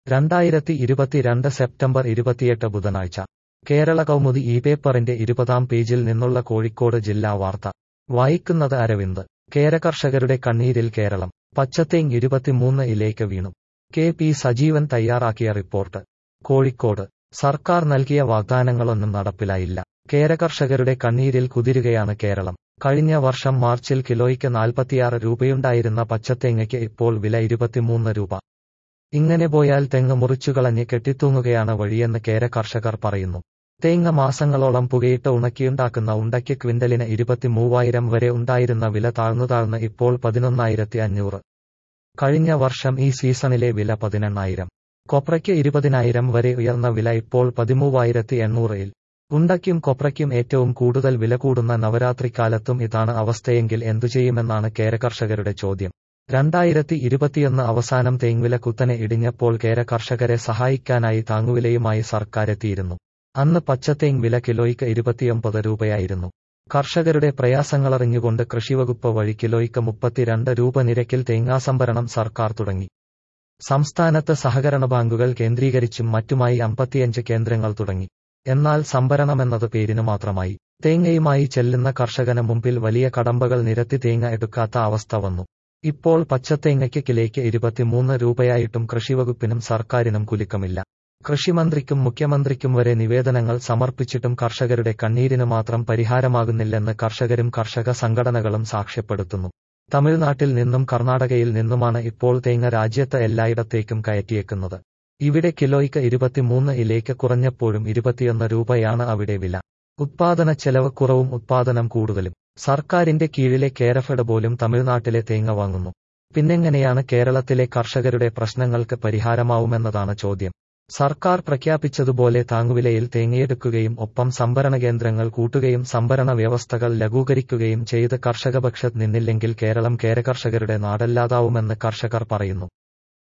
രണ്ടായിരത്തി ഇരുപത്തിരണ്ട് സെപ്റ്റംബർ ഇരുപത്തിയെട്ട് ബുധനാഴ്ച കേരള കൗമുദി ഈ പേപ്പറിന്റെ ഇരുപതാം പേജിൽ നിന്നുള്ള കോഴിക്കോട് ജില്ലാ വാർത്ത വായിക്കുന്നത് അരവിന്ദ് കേരകർഷകരുടെ കണ്ണീരിൽ കേരളം പച്ചത്തേങ് ഇരുപത്തിമൂന്ന് ഇലേക്ക് വീണു കെ പി സജീവൻ തയ്യാറാക്കിയ റിപ്പോർട്ട് കോഴിക്കോട് സർക്കാർ നൽകിയ വാഗ്ദാനങ്ങളൊന്നും നടപ്പിലായില്ല കേരകർഷകരുടെ കണ്ണീരിൽ കുതിരുകയാണ് കേരളം കഴിഞ്ഞ വർഷം മാർച്ചിൽ കിലോയ്ക്ക് നാൽപ്പത്തിയാറ് രൂപയുണ്ടായിരുന്ന പച്ചത്തേങ്ങയ്ക്ക് ഇപ്പോൾ വില ഇരുപത്തിമൂന്ന് രൂപ ഇങ്ങനെ പോയാൽ തെങ്ങ് മുറിച്ചുകളഞ്ഞ് കെട്ടിത്തൂങ്ങുകയാണ് വഴിയെന്ന് കേര കർഷകർ പറയുന്നു തേങ്ങ മാസങ്ങളോളം പുകയിട്ട് ഉണക്കിയുണ്ടാക്കുന്ന ഉണ്ടയ്ക്ക് ക്വിന്റലിന് ഇരുപത്തിമൂവായിരം വരെ ഉണ്ടായിരുന്ന വില താഴ്ന്നു താഴ്ന്ന് ഇപ്പോൾ പതിനൊന്നായിരത്തി അഞ്ഞൂറ് കഴിഞ്ഞ വർഷം ഈ സീസണിലെ വില പതിനെണ്ണായിരം കൊപ്രയ്ക്ക് ഇരുപതിനായിരം വരെ ഉയർന്ന വില ഇപ്പോൾ പതിമൂവായിരത്തി എണ്ണൂറിൽ ഉണ്ടയ്ക്കും കൊപ്രയ്ക്കും ഏറ്റവും കൂടുതൽ വില കൂടുന്ന നവരാത്രിക്കാലത്തും ഇതാണ് അവസ്ഥയെങ്കിൽ എന്തുചെയ്യുമെന്നാണ് കേരകർഷകരുടെ ചോദ്യം രണ്ടായിരത്തി ഇരുപത്തിയൊന്ന് അവസാനം തേങ്വില കുത്തനെ ഇടിഞ്ഞപ്പോൾ കേര കർഷകരെ സഹായിക്കാനായി താങ്ങുവിലയുമായി സർക്കാരെത്തിയിരുന്നു അന്ന് പച്ചത്തേങ് വില കിലോയ്ക്ക് ഇരുപത്തിയൊമ്പത് രൂപയായിരുന്നു കർഷകരുടെ പ്രയാസങ്ങളറിഞ്ഞുകൊണ്ട് കൃഷിവകുപ്പ് വഴി കിലോയ്ക്ക് മുപ്പത്തിരണ്ട് രൂപ നിരക്കിൽ തേങ്ങാസംഭരണം സർക്കാർ തുടങ്ങി സംസ്ഥാനത്ത് സഹകരണ ബാങ്കുകൾ കേന്ദ്രീകരിച്ചും മറ്റുമായി അമ്പത്തിയഞ്ച് കേന്ദ്രങ്ങൾ തുടങ്ങി എന്നാൽ സംഭരണമെന്നത് പേരിനു മാത്രമായി തേങ്ങയുമായി ചെല്ലുന്ന കർഷകന് മുമ്പിൽ വലിയ കടമ്പകൾ നിരത്തി തേങ്ങ എടുക്കാത്ത അവസ്ഥ വന്നു ഇപ്പോൾ പച്ചത്തേങ്ങയ്ക്ക് കിലേക്ക് ഇരുപത്തിമൂന്ന് രൂപയായിട്ടും കൃഷിവകുപ്പിനും സർക്കാരിനും കുലുക്കമില്ല കൃഷിമന്ത്രിക്കും മുഖ്യമന്ത്രിക്കും വരെ നിവേദനങ്ങൾ സമർപ്പിച്ചിട്ടും കർഷകരുടെ കണ്ണീരിന് മാത്രം പരിഹാരമാകുന്നില്ലെന്ന് കർഷകരും കർഷക സംഘടനകളും സാക്ഷ്യപ്പെടുത്തുന്നു തമിഴ്നാട്ടിൽ നിന്നും കർണാടകയിൽ നിന്നുമാണ് ഇപ്പോൾ തേങ്ങ രാജ്യത്ത് എല്ലായിടത്തേക്കും കയറ്റിയേക്കുന്നത് ഇവിടെ കിലോയ്ക്ക് ഇരുപത്തിമൂന്ന് ഇലേക്ക് കുറഞ്ഞപ്പോഴും ഇരുപത്തിയൊന്ന് രൂപയാണ് അവിടെ വില ഉത്പാദന ചെലവ് കുറവും ഉത്പാദനം കൂടുതലും സർക്കാരിന്റെ കീഴിലെ കേരഫെഡ് പോലും തമിഴ്നാട്ടിലെ തേങ്ങ വാങ്ങുന്നു പിന്നെങ്ങനെയാണ് കേരളത്തിലെ കർഷകരുടെ പ്രശ്നങ്ങൾക്ക് പരിഹാരമാവുമെന്നതാണ് ചോദ്യം സർക്കാർ പ്രഖ്യാപിച്ചതുപോലെ താങ്ങുവിലയിൽ തേങ്ങയെടുക്കുകയും ഒപ്പം സംഭരണ കേന്ദ്രങ്ങൾ കൂട്ടുകയും സംഭരണ വ്യവസ്ഥകൾ ലഘൂകരിക്കുകയും ചെയ്ത് കർഷകപക്ഷത്ത് നിന്നില്ലെങ്കിൽ കേരളം കേരകർഷകരുടെ നാടല്ലാതാവുമെന്ന് കർഷകർ പറയുന്നു